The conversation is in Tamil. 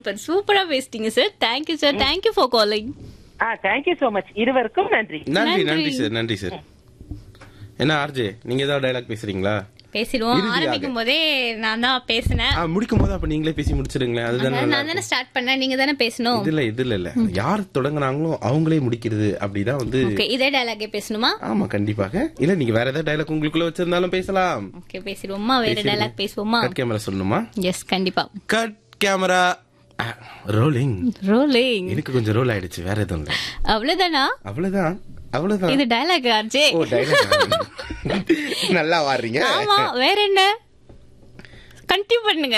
சூப்பர் சூப்பரா பேசிட்டீங்க sir thank you sir thank you for calling ஆ தேங்க்யூ சோ மச் இருவருக்கும் நன்றி நன்றி நன்றி. நன்றி சார் நன்றி சார் என்ன ஆர்ஜே நீங்க ஏதாவது டைலாக் பேசுறீங்களா பேசிடுவோம் இறுதியாக. ஆரம்பிக்கும் போதே நான் தான் பேசினேன் ஆ, முடிக்கும் போது அப்ப நீங்களே பேசி முடிச்சிடுங்களேன் அதுதானே அதனால நல்லா நான் தானே ஸ்டார்ட் பண்ணேன் நீங்க தானே பேசணும் இது இல்ல இது இல்ல இல்ல யார் தொடங்குறாங்களோ அவங்களே முடிக்கிறது அப்படிதான் வந்து ஓகே இதே டயலாகே பேசணுமா ஆமா கண்டிப்பாக இல்ல நீங்க வேற ஏதாவது டைலாக் உங்களுக்குள்ள வச்சிருந்தாலும் பேசலாம் ஓகே பேசிடுவோமா வேற டயலாக் பேசுவோமா கட் கேமரா சொல்லணுமா எஸ் கண்டிப்பா கட் கேமரா ரோலிங் ரோலிங் எனக்கு கொஞ்சம் ரோல் ஆயிடுச்சு வேற எதுவும் இல்ல அவ்வளவுதானா அவ்வளவுதான் அவ்வளவுதான் இது டயலாக் ஆர்ஜே ஓ டைலாக் நல்லா வாடுறீங்க ஆமா வேற என்ன கண்டினியூ பண்ணுங்க